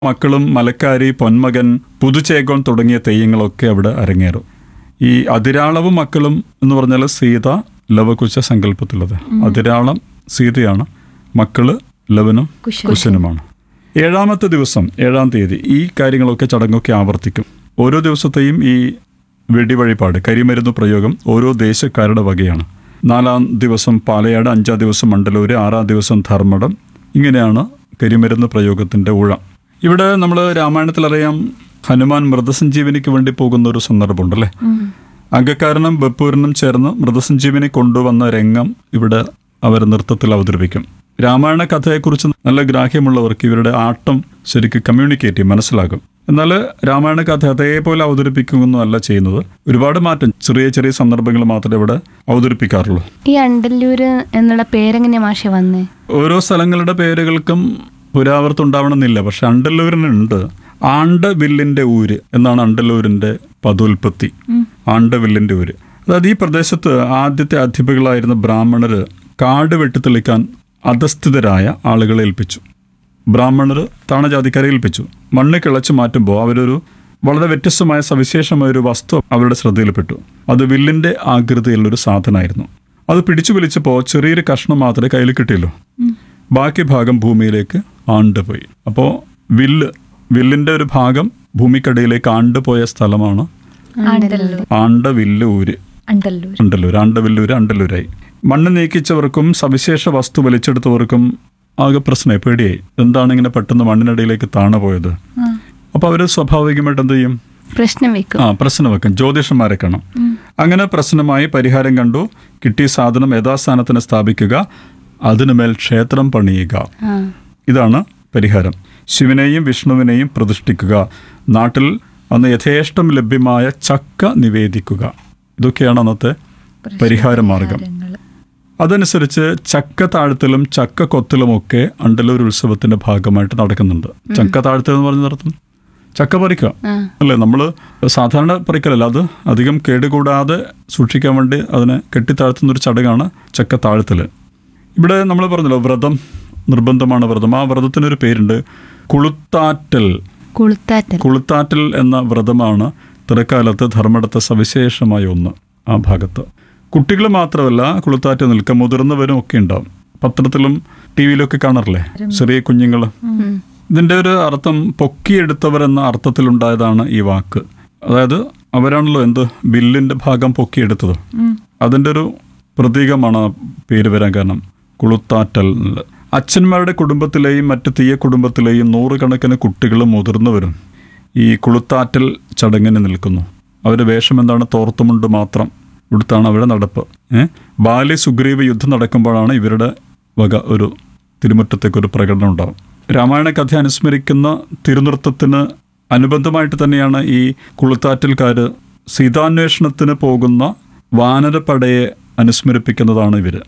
മക്കളും മലക്കാരി പൊന്മകൻ പുതുചേകോൺ തുടങ്ങിയ തെയ്യങ്ങളൊക്കെ അവിടെ അരങ്ങേറും ഈ അതിരാളവും മക്കളും എന്ന് പറഞ്ഞാൽ സീത ലവകുശ സങ്കല്പത്തിലുള്ളത് അതിരാളം സീതയാണ് മക്കള് ലവനും കുശനുമാണ് ഏഴാമത്തെ ദിവസം ഏഴാം തീയതി ഈ കാര്യങ്ങളൊക്കെ ചടങ്ങൊക്കെ ആവർത്തിക്കും ഓരോ ദിവസത്തെയും ഈ വെടിവഴിപാട് കരിമരുന്ന് പ്രയോഗം ഓരോ ദേശക്കാരുടെ വകയാണ് നാലാം ദിവസം പാലയാട് അഞ്ചാം ദിവസം മണ്ഡലൂര് ആറാം ദിവസം ധർമ്മടം ഇങ്ങനെയാണ് കരിമരുന്ന് പ്രയോഗത്തിന്റെ ഊഴം ഇവിടെ നമ്മൾ രാമായണത്തിൽ അറിയാം ഹനുമാൻ മൃതസഞ്ജീവനിക്ക് വേണ്ടി പോകുന്ന ഒരു സന്ദർഭമുണ്ടല്ലേ അംഗക്കാരനും ബപ്പൂരനും ചേർന്ന് മൃതസഞ്ജീവനി കൊണ്ടുവന്ന രംഗം ഇവിടെ അവർ നൃത്തത്തിൽ അവതരിപ്പിക്കും രാമായണ കഥയെക്കുറിച്ച് നല്ല ഗ്രാഹ്യമുള്ളവർക്ക് ഇവരുടെ ആട്ടം ശരിക്കും കമ്മ്യൂണിക്കേറ്റ് ചെയ്യും മനസ്സിലാകും എന്നാൽ രാമായണ കഥ അതേപോലെ അവതരിപ്പിക്കുകയൊന്നും ചെയ്യുന്നത് ഒരുപാട് മാറ്റം ചെറിയ ചെറിയ സന്ദർഭങ്ങൾ മാത്രമേ ഇവിടെ അവതരിപ്പിക്കാറുള്ളൂ ഈ അണ്ടല്ലൂര് എന്നുള്ള പേരെങ്ങനെയാ മാഷെ വന്നേ ഓരോ സ്ഥലങ്ങളുടെ പേരുകൾക്കും പുരാവർത്തം ഉണ്ടാവണമെന്നില്ല പക്ഷെ അണ്ടല്ലൂരിനുണ്ട് ആണ്ടവില്ലിന്റെ ഊര് എന്നാണ് അണ്ടല്ലൂരിന്റെ പദോൽപത്തി ആണ്ടവില്ലിന്റെ ഊര് അതായത് ഈ പ്രദേശത്ത് ആദ്യത്തെ അധിപകളായിരുന്ന ബ്രാഹ്മണര് കാട് വെട്ടിത്തെളിക്കാൻ അധസ്ഥിതരായ ആളുകളെ ഏൽപ്പിച്ചു ബ്രാഹ്മണർ താണജാതിക്കാരെ ഏൽപ്പിച്ചു മണ്ണ് കിളച്ചു മാറ്റുമ്പോൾ അവരൊരു വളരെ വ്യത്യസ്തമായ സവിശേഷമായ ഒരു വസ്തു അവരുടെ ശ്രദ്ധയിൽപ്പെട്ടു അത് വില്ലിന്റെ ആകൃതിയിലുള്ളൊരു സാധനമായിരുന്നു അത് പിടിച്ചു വലിച്ചപ്പോൾ ചെറിയൊരു കഷ്ണം മാത്രമേ കയ്യിൽ കിട്ടിയുള്ളൂ ബാക്കി ഭാഗം ഭൂമിയിലേക്ക് ആണ്ടുപോയി അപ്പോൾ വില്ല് വില്ലിന്റെ ഒരു ഭാഗം ഭൂമിക്കടിയിലേക്ക് ആണ്ടുപോയ സ്ഥലമാണ് അണ്ടല്ലൂർ ആണ്ടവില്ല് ഊര് അണ്ടല്ലൂർ അണ്ടല്ലൂർ ആണ്ടവില്ലൂര് അണ്ടല്ലൂരായി മണ്ണ് നീക്കിച്ചവർക്കും സവിശേഷ വസ്തു വലിച്ചെടുത്തവർക്കും ആകെ പ്രശ്നമായി പേടിയായി എന്താണ് ഇങ്ങനെ പെട്ടെന്ന് മണ്ണിനടിയിലേക്ക് താണു പോയത് അപ്പൊ അവര് സ്വാഭാവികമായിട്ട് എന്ത് ചെയ്യും പ്രശ്നം വെക്കും ആ പ്രശ്നം വെക്കും ജ്യോതിഷന്മാരെ കാണാം അങ്ങനെ പ്രശ്നമായി പരിഹാരം കണ്ടു കിട്ടിയ സാധനം യഥാസ്ഥാനത്തിന് സ്ഥാപിക്കുക അതിനുമേൽ ക്ഷേത്രം പണിയുക ആ ഇതാണ് പരിഹാരം ശിവനെയും വിഷ്ണുവിനെയും പ്രതിഷ്ഠിക്കുക നാട്ടിൽ അന്ന് യഥേഷ്ടം ലഭ്യമായ ചക്ക നിവേദിക്കുക ഇതൊക്കെയാണ് അന്നത്തെ പരിഹാര മാർഗം അതനുസരിച്ച് ചക്ക താഴ്ത്തലും ചക്ക കൊത്തലുമൊക്കെ അണ്ടലൂർ ഉത്സവത്തിന്റെ ഭാഗമായിട്ട് നടക്കുന്നുണ്ട് ചക്ക താഴ്ത്തൽ എന്ന് പറഞ്ഞ നടത്തും ചക്ക പറിക്കുക ആ അല്ലേ നമ്മൾ സാധാരണ പറിക്കലല്ല അത് അധികം കേടുകൂടാതെ സൂക്ഷിക്കാൻ വേണ്ടി അതിനെ കെട്ടിത്താഴ്ത്തുന്ന ഒരു ചടങ്ങാണ് ചക്ക താഴ്ത്തൽ ഇവിടെ നമ്മൾ പറഞ്ഞല്ലോ വ്രതം നിർബന്ധമാണ് വ്രതം ആ വ്രതത്തിനൊരു പേരുണ്ട് കുളുത്താറ്റൽ കുളുത്താറ്റൽ കുളുത്താറ്റൽ എന്ന വ്രതമാണ് തിരക്കാലത്ത് ധർമ്മടത്തെ സവിശേഷമായ ഒന്ന് ആ ഭാഗത്ത് കുട്ടികൾ മാത്രമല്ല കുളുത്താറ്റ് നിൽക്കുക മുതിർന്നവരും ഒക്കെ ഉണ്ടാവും പത്രത്തിലും ടി വിയിലൊക്കെ കാണാറില്ലേ ചെറിയ കുഞ്ഞുങ്ങൾ ഉം. ഇതിന്റെ ഒരു അർത്ഥം പൊക്കിയെടുത്തവർ എന്ന അർത്ഥത്തിലുണ്ടായതാണ് ഈ വാക്ക് അതായത് അവരാണല്ലോ എന്ത് ബില്ലിന്റെ ഭാഗം പൊക്കിയെടുത്തത് അതിന്റെ ഒരു പ്രതീകമാണ് ആ പേര് വരാൻ കാരണം കുളുത്താറ്റൽ എന്നുള്ളത് അച്ഛന്മാരുടെ കുടുംബത്തിലെയും മറ്റ് തീയ കുടുംബത്തിലെയും നൂറുകണക്കിന് കുട്ടികളും മുതിർന്നവരും ഈ കുളുത്താറ്റൽ ചടങ്ങിന് നിൽക്കുന്നു അവരുടെ വേഷം എന്താണ് തോർത്തുമുണ്ട് മാത്രം ഇവിടുത്താണ് അവരുടെ നടപ്പ് ഏഹ് ബാല്യ സുഗ്രീവ യുദ്ധം നടക്കുമ്പോഴാണ് ഇവരുടെ വക ഒരു തിരുമുറ്റത്തേക്ക് ഒരു പ്രകടനം ഉണ്ടാവും രാമായണ കഥ അനുസ്മരിക്കുന്ന തിരുനൃത്തത്തിന് അനുബന്ധമായിട്ട് തന്നെയാണ് ഈ കുളുത്താറ്റൽക്കാര് സീതാന്വേഷണത്തിന് പോകുന്ന വാനരപ്പടയെ അനുസ്മരിപ്പിക്കുന്നതാണ് ഇവര്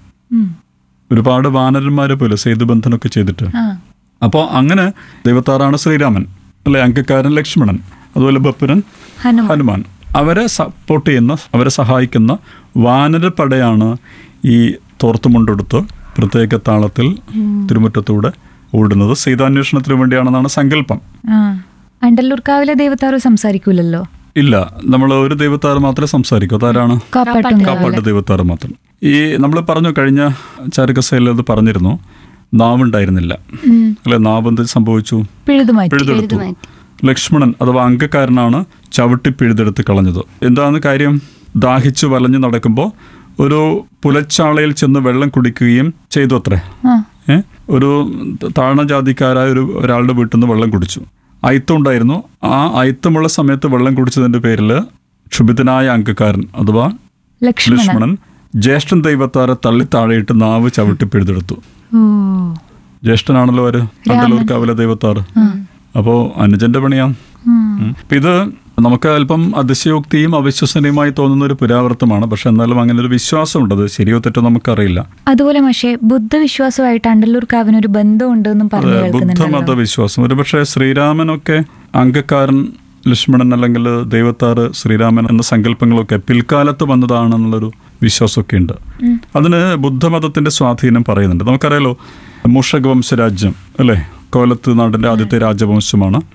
ഒരുപാട് വാനരന്മാരെ പോലെ സേതുബന്ധനൊക്കെ ചെയ്തിട്ട് ആ അപ്പോൾ അങ്ങനെ ദൈവത്താറാണ് ശ്രീരാമൻ അല്ലെ അങ്കക്കാരൻ ലക്ഷ്മണൻ അതുപോലെ ബപ്പുരൻ ഹനുമാൻ ഹനുമാൻ അവരെ സപ്പോർട്ട് ചെയ്യുന്ന അവരെ സഹായിക്കുന്ന വാനരപ്പടയാണ് ഈ തോർത്തുമുണ്ടെടുത്ത് പ്രത്യേക താളത്തിൽ തിരുമുറ്റത്തൂടെ ഓടുന്നത് സീതാന്വേഷണത്തിന് വേണ്ടിയാണെന്നാണ് സങ്കല്പം ആ അണ്ടല്ലൂർക്കാവിലെ ദൈവത്താറ് സംസാരിക്കൂലല്ലോ ഇല്ല നമ്മൾ ഒരു ദൈവത്താറ് മാത്രമേ സംസാരിക്കൂ അതാരാണ് കാപ്പാട്ടും കാപ്പാട്ട് ദൈവത്താറ് മാത്രം ഈ നമ്മൾ പറഞ്ഞു കഴിഞ്ഞ ചാരുകസയിൽ അത് പറഞ്ഞിരുന്നു നാവുണ്ടായിരുന്നില്ല അല്ലെ നാവ് എന്ത് സംഭവിച്ചു പിഴുതുമാറ്റി പിഴുതെടുത്തു ലക്ഷ്മണൻ അഥവാ അങ്കക്കാരനാണ് ചവിട്ടി പിഴുതെടുത്ത് കളഞ്ഞത് എന്താണ് കാര്യം ദാഹിച്ചു വലഞ്ഞു നടക്കുമ്പോൾ ഒരു പുലച്ചാളയിൽ ചെന്ന് വെള്ളം കുടിക്കുകയും ചെയ്തു അത്രേ ആ ഏ? ഒരു താഴ്ന്ന ജാതിക്കാരായ ഒരു ഒരാളുടെ വീട്ടിൽ നിന്ന് വെള്ളം കുടിച്ചു അയിത്തം ഉണ്ടായിരുന്നു ആ അയിത്തമുള്ള സമയത്ത് വെള്ളം കുടിച്ചതിന്റെ പേരിൽ ക്ഷുഭിതനായ അങ്കക്കാരൻ അഥവാ ലക്ഷ്മണൻ ലക്ഷ്മണൻ ജ്യേഷ്ഠൻ ദൈവത്താരെ തള്ളി താഴെയിട്ട് നാവ് ചവിട്ടി പിഴുതെടുത്തു ഓ ജ്യേഷ്ഠനാണല്ലോ അവര് അണ്ടലൂർക്കാവിലെ ദൈവത്താറ് അപ്പോ അനുജന്റെ പണിയാണ് ഉം. അപ്പൊ ഇത് നമുക്ക് അല്പം അതിശയോക്തിയും അവിശ്വസനീയമായി തോന്നുന്ന ഒരു പുരാവർത്തമാണ് പക്ഷെ എന്നാലും അങ്ങനെ ഒരു വിശ്വാസമുണ്ട് അത് ശരിയോ തെറ്റോ നമുക്കറിയില്ല അതുപോലെ പക്ഷേ ബുദ്ധവിശ്വാസമായിട്ട് അണ്ടല്ലൂർക്കാവിന് ഒരു ബന്ധമുണ്ട് എന്നും പറഞ്ഞു ബുദ്ധമത കേൾക്കുന്നുണ്ടല്ലോ വിശ്വാസം ഒരുപക്ഷെ ശ്രീരാമനൊക്കെ അങ്കക്കാരൻ ലക്ഷ്മണൻ അല്ലെങ്കിൽ ദൈവത്താറ് ശ്രീരാമൻ എന്ന സങ്കല്പങ്ങളൊക്കെ പിൽക്കാലത്ത് വന്നതാണെന്നുള്ളൊരു വിശ്വാസമൊക്കെ ഉണ്ട് അതിന് ബുദ്ധമതത്തിന്റെ സ്വാധീനം പറയുന്നുണ്ട് നമുക്കറിയാലോ മൂഷക വംശരാജ്യം അല്ലേ കോലത്ത് നാടിന്റെ ആദ്യത്തെ രാജവംശമാണ്